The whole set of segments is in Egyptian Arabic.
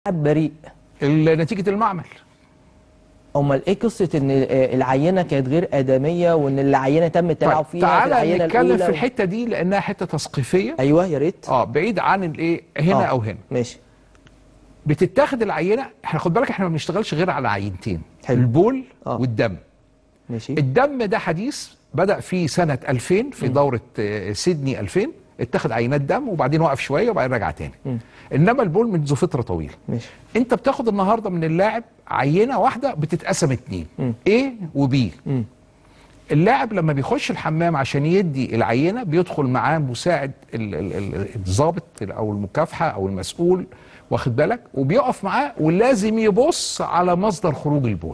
بريء نتيجه المعمل امال ايه قصه ان آه، العينه كانت غير ادميه وان العينه تم التلاعب فيها في تعالى العينه نتكلم الاولى في و- الحته دي لانها حته تثقيفيه ايوه يا ريت اه بعيد عن الايه هنا آه، او هنا ماشي بتتاخد العينه احنا خد بالك احنا ما بنشتغلش غير على عينتين حلو. البول آه. والدم ماشي الدم ده حديث بدا في سنه 2000 في دوره آه، سيدني 2000 اتخذ عينات دم وبعدين وقف شويه وبعدين رجع تاني مم. انما البول منذ فتره طويله ماشي انت بتاخد النهارده من اللاعب عينه واحده بتتقسم اتنين مم. A وB مم. اللاعب لما بيخش الحمام عشان يدي العينه بيدخل معاه مساعد ال- ال- ال- الضابط او المكافحه او المسؤول واخد بالك وبيقف معاه ولازم يبص على مصدر خروج البول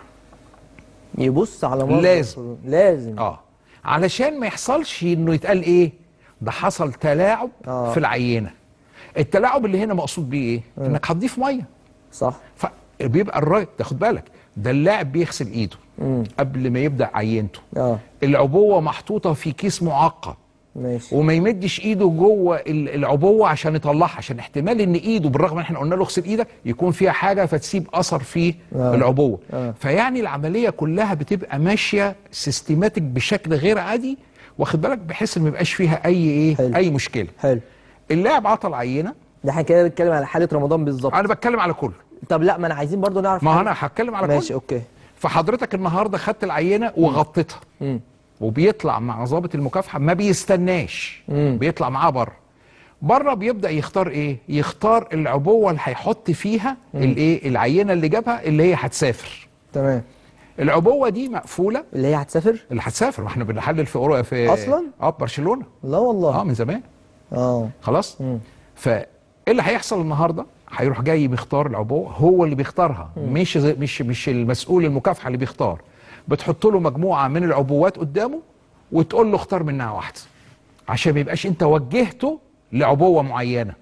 يبص على مصدر لازم. الخروج. لازم اه علشان ما يحصلش انه يتقال ايه ده حصل تلاعب آه. في العينه التلاعب اللي هنا مقصود بيه ايه انك هتضيف ميه صح فبيبقى الراجل تاخد بالك ده اللاعب بيغسل ايده مم. قبل ما يبدا عينته اه العبوه محطوطه في كيس معقم ماشي وما يمدش ايده جوه ال- العبوه عشان يطلعها عشان احتمال ان ايده بالرغم ان احنا قلنا له اغسل ايدك يكون فيها حاجه فتسيب اثر في آه. العبوه آه. فيعني العمليه كلها بتبقى ماشيه سيستماتيك بشكل غير عادي واخد بالك بحيث ان ما يبقاش فيها اي ايه حلو. اي مشكله حلو اللاعب عطى العينه ده احنا كده بنتكلم على حاله رمضان بالظبط انا بتكلم على كله طب لا ما انا عايزين برضو نعرف ما حاجة. انا هتكلم على ماشي كله اوكي فحضرتك النهارده خدت العينه وغطيتها مم. وبيطلع مع ضابط المكافحه ما بيستناش مم. بيطلع معاه بره بره بيبدا يختار ايه يختار العبوه اللي هيحط فيها الايه العينه اللي جابها اللي هي هتسافر تمام العبوه دي مقفوله اللي هي هتسافر اللي هتسافر ما احنا بنحلل في أورو في أصلاً؟ اه برشلونه لا والله اه من زمان اه خلاص مم. فايه اللي هيحصل النهارده هيروح جاي بيختار العبوه هو اللي بيختارها مش زي- مش مش المسؤول المكافحه اللي بيختار بتحط له مجموعه من العبوات قدامه وتقول له اختار منها واحده عشان ما يبقاش انت وجهته لعبوه معينه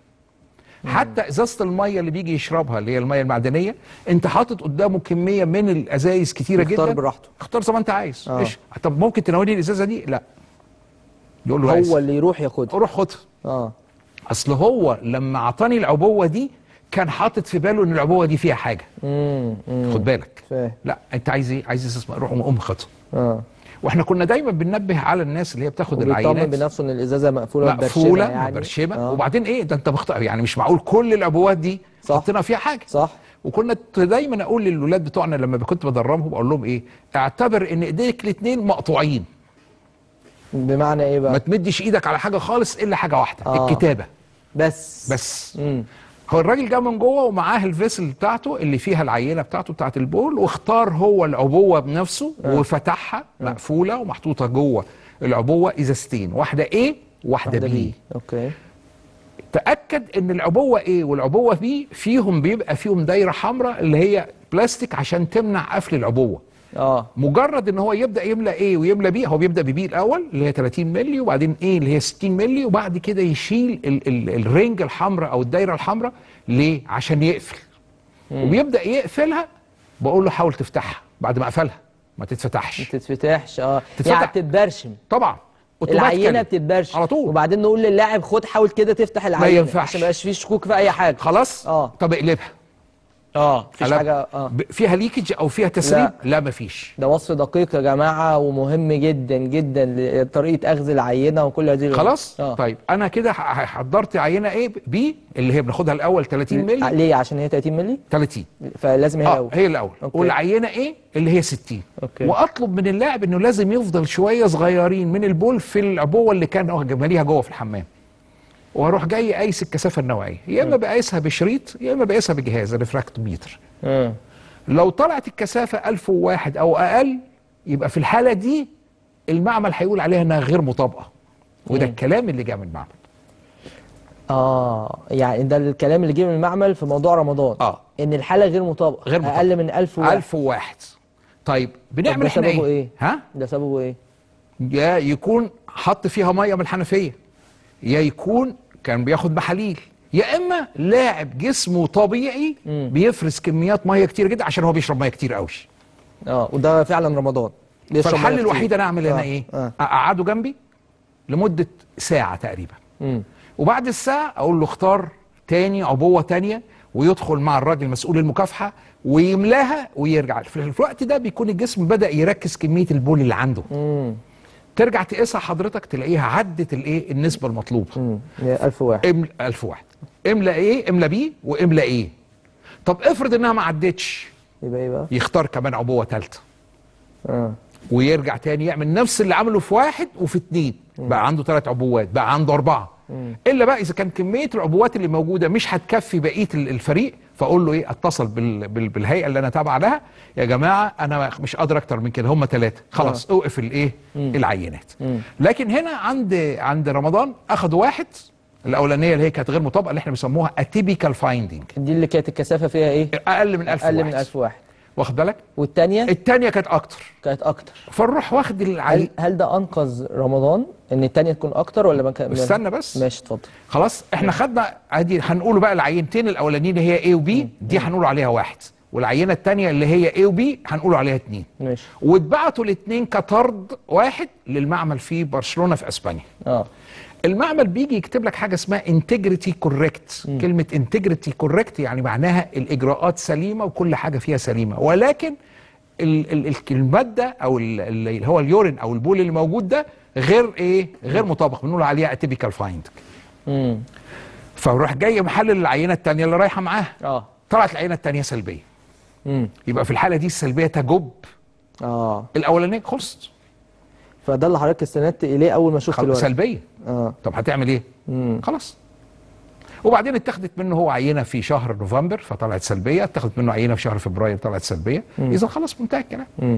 حتى ازازه الميه اللي بيجي يشربها اللي هي الميه المعدنيه انت حاطط قدامه كميه من الازايز كتيره يختار جدا براحته. اختار زي ما انت عايز آه. ايش طب ممكن تناولني الازازه دي لا يقول له هو اللي يروح ياخدها روح خدها اه اصل هو لما اعطاني العبوه دي كان حاطط في باله ان العبوه دي فيها حاجه امم امم خد بالك فاهم لا انت عايز ايه عايز استثمار روح قوم خدها اه واحنا كنا دايما بننبه على الناس اللي هي بتاخد وبيطمن العينات بنفسه ان الازازه مقفوله مقفوله يعني مبرشمه آه. وبعدين ايه ده انت مختار يعني مش معقول كل العبوات دي صح. حطينا فيها حاجه صح وكنا دايما اقول للولاد بتوعنا لما كنت بدربهم بقول لهم ايه اعتبر ان ايديك الاثنين مقطوعين بمعنى ايه ما بقى تمدش ايدك على حاجه خالص الا حاجه واحده آه. الكتابه بس بس امم هو الراجل جه من جوه ومعاه الفيسل بتاعته اللي فيها العينه بتاعته بتاعت البول واختار هو العبوه بنفسه آه. وفتحها مقفوله ومحطوطه جوه العبوه ازازتين واحده A واحده واحده B بي اوكي تاكد ان العبوه A والعبوه B فيهم بيبقى فيهم دايره حمراء اللي هي بلاستيك عشان تمنع قفل العبوه اه مجرد ان هو يبدا يملى A ويملى B هو بيبدا ببي الاول اللي هي 30 مللي وبعدين A اللي هي 60 مللي وبعد كده يشيل ال ال الرينج الحمراء او الدايره الحمراء ليه عشان يقفل وبيبدا يقفلها بقول له حاول تفتحها بعد ما قفلها ما تتفتحش ما تتفتحش اه تتفتح. يعني بتتبرشم طبعا العينه automatically. بتتبرشم على طول وبعدين نقول للاعب خد حاول كده تفتح العينه ينفعش. عشان ما يبقاش فيه شكوك في اي حاجه خلاص اه طب اقلبها اه مفيش قلب. حاجه اه ب- فيها ليكج او فيها تسريب لا. لا مفيش ده وصف دقيق يا جماعه ومهم جدا جدا لطريقه اخذ العينه وكل هذه الأمور. خلاص اه طيب انا كده ح- حضرت عينه ايه بي اللي هي بناخدها الاول 30 مللي ليه عشان هي 30 مللي 30 فلازم هي اه الاول هي الاول أوكي. والعينه ايه اللي هي 60 أوكي. واطلب من اللاعب انه لازم يفضل شويه صغيرين من البول في العبوه اللي كان هو ماليها جوه في الحمام واروح جاي قايس الكثافه النوعيه يا اما بقيسها بشريط يا اما بقيسها بجهاز الريفراكتوميتر امم لو طلعت الكثافه 1001 او اقل يبقى في الحاله دي المعمل هيقول عليها انها غير مطابقه وده مم. الكلام اللي جاء من المعمل اه يعني ده الكلام اللي جه من المعمل في موضوع رمضان اه ان الحاله غير مطابقه غير مطابقة. اقل من 1000 واحد 1001 طيب طب بنعمل ده احنا سببه ايه؟ ايه؟ ها؟ ده سببه ايه يا يكون حط فيها ميه من الحنفيه يا يكون كان بياخد محاليل يا اما لاعب جسمه طبيعي مم. بيفرز كميات ميه كتير جدا عشان هو بيشرب ميه كتير قوي اه وده فعلا رمضان بيشرب فالحل مية كتير. الوحيد انا اعمل آه، انا ايه اه اقعده جنبي لمده ساعه تقريبا مم. وبعد الساعه اقول له اختار تاني عبوه تانيه ويدخل مع الراجل مسؤول المكافحه ويملاها ويرجع في الوقت ده بيكون الجسم بدا يركز كميه البول اللي عنده امم ترجع تقيسها حضرتك تلاقيها عدت الايه النسبه المطلوبه امم 1000 واحد املا 1000 واحد املا ايه املا بي واملا ايه طب افرض انها ما عدتش يبقى ايه بقى؟ يختار كمان عبوه ثالثه اه ويرجع تاني يعمل نفس اللي عمله في واحد وفي اتنين بقى عنده ثلاث عبوات بقى عنده اربعه الا بقى اذا كان كميه العبوات اللي موجوده مش هتكفي بقيه ال- الفريق فاقول له ايه اتصل بال بال بالهيئه اللي انا تابعه لها يا جماعه انا مش قادر اكتر من كده هم ثلاثه خلاص اوقف الايه العينات لكن هنا عند عند رمضان اخذوا واحد الاولانيه اللي هي كانت غير مطابقه اللي احنا بنسموها اتيبيكال فايندينج دي اللي كانت الكثافه فيها ايه؟ اقل من 1000 اقل واحد من 1000 واحد واخد بالك والثانيه الثانيه كانت اكتر كانت اكتر فنروح واخد العين هل هل ده انقذ رمضان ان الثانيه تكون اكتر ولا ما كان استنى بس. ماشي اتفضل خلاص احنا خدنا ادي هنقوله بقى العينتين الاولانيين اللي هي A وبي دي هنقول عليها واحد والعينه الثانيه اللي هي A وبي هنقول عليها اثنين ماشي واتبعتوا الاثنين كطرد واحد للمعمل في برشلونه في اسبانيا اه المعمل بيجي يكتب لك حاجه اسمها انتجريتي كوريكت كلمه انتجريتي كوريكت يعني معناها الاجراءات سليمه وكل حاجه فيها سليمه ولكن ال ال ال الماده او ال- ال- اللي هو اليورين او البول اللي موجود ده غير ايه غير مطابق بنقول عليها اتيبيكال فايند امم فروح جاي محلل العينه الثانيه اللي رايحه معاها اه طلعت العينه الثانيه سلبيه امم يبقى في الحاله دي السلبيه تجب اه الاولانيه خلصت فده اللي حضرتك استندت اليه اول ما شفت خلاص الورق سلبيه اه طب هتعمل ايه امم خلاص وبعدين اتخذت منه هو عينه في شهر نوفمبر فطلعت سلبيه اتخذت منه عينه في شهر فبراير طلعت سلبيه اذا خلاص منتهى الكلام